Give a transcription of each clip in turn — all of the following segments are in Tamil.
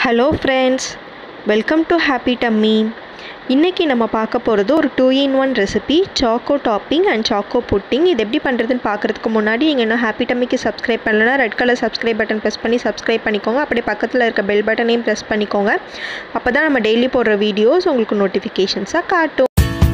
hello friends welcome to happy tummy இன்றைக்கி நம்ம பார்க்க போகிறது ஒரு two in one recipe choco topping and choco pudding இது எப்படி பண்ணுறதுன்னு பார்க்குறதுக்கு முன்னாடி நீங்கள் இன்னும் ஹாப்பி டம்மிக்கு சப்ஸ்கிரைப் பண்ணலன்னா red colour subscribe button press பண்ணி சப்ஸ்கிரைப் பண்ணிக்கோங்க அப்படியே பக்கத்தில் இருக்க பெல் பட்டனையும் ப்ரெஸ் பண்ணிக்கோங்க அப்போ தான் நம்ம டெய்லி போடுற வீடியோஸ் உங்களுக்கு நோட்டிஃபிகேஷன்ஸாக காட்டும்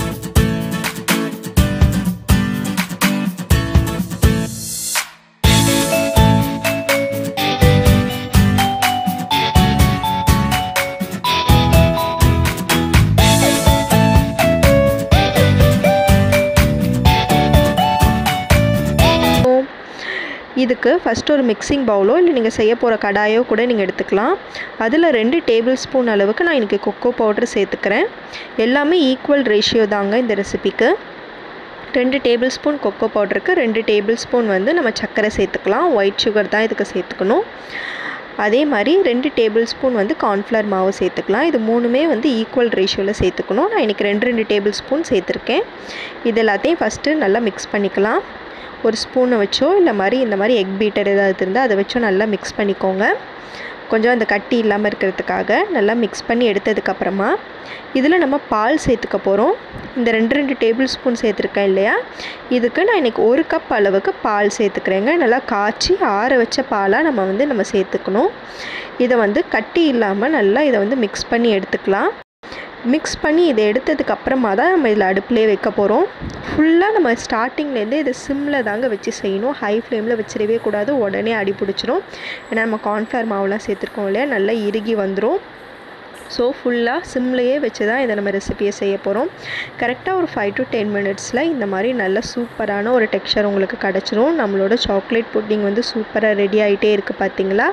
இதுக்கு ஃபஸ்ட்டு ஒரு மிக்சிங் பவுலோ இல்லை நீங்கள் செய்ய போகிற கடாயோ கூட நீங்கள் எடுத்துக்கலாம் அதில் ரெண்டு டேபிள் ஸ்பூன் அளவுக்கு நான் இன்றைக்கி கொக்கோ பவுடர் சேர்த்துக்கிறேன் எல்லாமே ஈக்குவல் ரேஷியோ தாங்க இந்த ரெசிபிக்கு ரெண்டு டேபிள் ஸ்பூன் கொக்கோ பவுடருக்கு ரெண்டு டேபிள் ஸ்பூன் வந்து நம்ம சர்க்கரை சேர்த்துக்கலாம் ஒயிட் சுகர் தான் இதுக்கு சேர்த்துக்கணும் அதே மாதிரி ரெண்டு டேபிள் ஸ்பூன் வந்து கார்ன்ஃப்ளவர் மாவு சேர்த்துக்கலாம் இது மூணுமே வந்து ஈக்குவல் ரேஷியோவில் சேர்த்துக்கணும் நான் இன்றைக்கி ரெண்டு ரெண்டு டேபிள் ஸ்பூன் சேர்த்துருக்கேன் இது எல்லாத்தையும் ஃபஸ்ட்டு நல்லா மிக்ஸ் பண்ணிக்கலாம் ஒரு ஸ்பூனை வச்சோ இல்லை மாதிரி இந்த மாதிரி எக் பீட்டர் ஏதாவது இருந்தால் அதை வச்சோ நல்லா மிக்ஸ் பண்ணிக்கோங்க கொஞ்சம் அந்த கட்டி இல்லாமல் இருக்கிறதுக்காக நல்லா மிக்ஸ் பண்ணி எடுத்ததுக்கப்புறமா இதில் நம்ம பால் சேர்த்துக்க போகிறோம் இந்த ரெண்டு ரெண்டு டேபிள் ஸ்பூன் சேர்த்துருக்கேன் இல்லையா இதுக்கு நான் இன்றைக்கி ஒரு கப் அளவுக்கு பால் சேர்த்துக்கிறேங்க நல்லா காய்ச்சி ஆற வச்ச பாலாக நம்ம வந்து நம்ம சேர்த்துக்கணும் இதை வந்து கட்டி இல்லாமல் நல்லா இதை வந்து மிக்ஸ் பண்ணி எடுத்துக்கலாம் மிக்ஸ் பண்ணி இதை எடுத்ததுக்கு அப்புறமா தான் நம்ம இதில் அடுப்புலேயே வைக்க போகிறோம் ஃபுல்லாக நம்ம ஸ்டார்டிங்லேருந்து இதை சிம்மில் தாங்க வச்சு செய்யணும் ஹை ஃப்ளேமில் வச்சிடவே கூடாது உடனே அடி பிடிச்சிரும் ஏன்னா நம்ம கார்ன்ஃப்ளவர் மாவுலாம் சேர்த்துருக்கோம் இல்லையா நல்லா இறுகி வந்துடும் ஸோ ஃபுல்லாக சிம்லேயே வச்சு தான் இதை நம்ம ரெசிபியை செய்ய போகிறோம் கரெக்டாக ஒரு ஃபைவ் டு டென் மினிட்ஸில் இந்த மாதிரி நல்ல சூப்பரான ஒரு டெக்ஸ்சர் உங்களுக்கு கிடச்சிரும் நம்மளோட சாக்லேட் புட்டிங் வந்து சூப்பராக ரெடி ஆகிட்டே இருக்குது பார்த்தீங்களா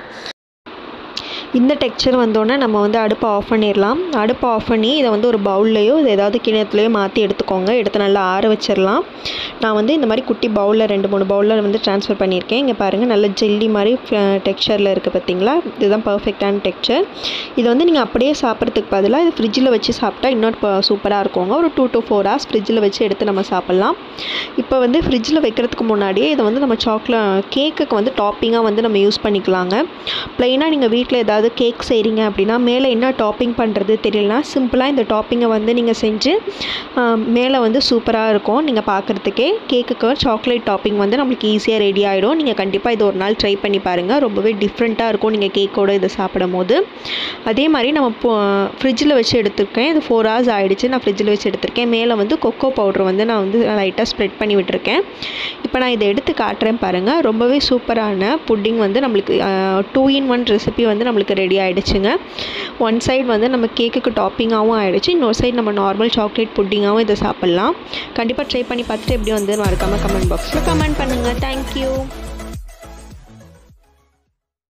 இந்த டெக்ஸ்சர் வந்தோடனே நம்ம வந்து அடுப்பை ஆஃப் பண்ணிடலாம் அடுப்பை ஆஃப் பண்ணி இதை வந்து ஒரு பவுல்லையோ இது ஏதாவது கிணத்துலையோ மாற்றி எடுத்துக்கோங்க எடுத்து நல்லா ஆற வச்சிடலாம் நான் வந்து இந்த மாதிரி குட்டி பவுலில் ரெண்டு மூணு பவுலில் வந்து ட்ரான்ஸ்ஃபர் பண்ணியிருக்கேன் இங்கே பாருங்கள் நல்ல ஜெல்லி மாதிரி டெக்ஸ்சரில் இருக்குது பார்த்தீங்களா இதுதான் பர்ஃபெக்டான டெக்ஸ்சர் இதை வந்து நீங்கள் அப்படியே சாப்பிட்றதுக்கு பதிலாக இது ஃப்ரிட்ஜில் வச்சு சாப்பிட்டா இன்னொரு சூப்பராக இருக்குங்க ஒரு டூ டு ஃபோர் ஹவர்ஸ் ஃப்ரிட்ஜில் வச்சு எடுத்து நம்ம சாப்பிட்லாம் இப்போ வந்து ஃப்ரிட்ஜில் வைக்கிறதுக்கு முன்னாடியே இதை வந்து நம்ம சாக்லேட் கேக்குக்கு வந்து டாப்பிங்காக வந்து நம்ம யூஸ் பண்ணிக்கலாங்க ப்ளைனாக நீங்கள் வீட்டில் ஏதாவது ஏதாவது கேக் செய்கிறீங்க அப்படின்னா மேலே என்ன டாப்பிங் பண்ணுறது தெரியலனா சிம்பிளாக இந்த டாப்பிங்கை வந்து நீங்கள் செஞ்சு மேலே வந்து சூப்பராக இருக்கும் நீங்கள் பார்க்குறதுக்கே கேக்குக்கு சாக்லேட் டாப்பிங் வந்து நம்மளுக்கு ஈஸியாக ரெடி ஆகிடும் நீங்கள் கண்டிப்பாக இது ஒரு நாள் ட்ரை பண்ணி பாருங்கள் ரொம்பவே டிஃப்ரெண்ட்டாக இருக்கும் நீங்கள் கேக்கோடு இதை சாப்பிடும் போது அதே மாதிரி நம்ம ஃப்ரிட்ஜில் வச்சு எடுத்திருக்கேன் இது ஃபோர் ஹவர்ஸ் ஆகிடுச்சு நான் ஃப்ரிட்ஜில் வச்சு எடுத்திருக்கேன் மேலே வந்து கொக்கோ பவுட்ரு வந்து நான் வந்து லைட்டாக ஸ்ப்ரெட் பண்ணி விட்டுருக்கேன் இப்போ நான் இதை எடுத்து காட்டுறேன் பாருங்கள் ரொம்பவே சூப்பரான புட்டிங் வந்து நம்மளுக்கு டூ இன் ஒன் ரெசிபி வந்து நம்மளுக்கு ரெடி ஆகிடுச்சுங்க ஒன் சைடு வந்து நம்ம கேக்குக்கு டாப்பிங்காகவும் ஆகிடுச்சு இன்னொரு சைடு நம்ம நார்மல் சாக்லேட் புட்டிங்காகவும் இதை சாப்பிட்லாம் கண்டிப்பாக ட்ரை பண்ணி பார்த்துட்டு எப்படி வந்து மறக்காமல் கமெண்ட் பாக்ஸில் கமெண்ட் பண்ணுங்கள் தேங்க்யூ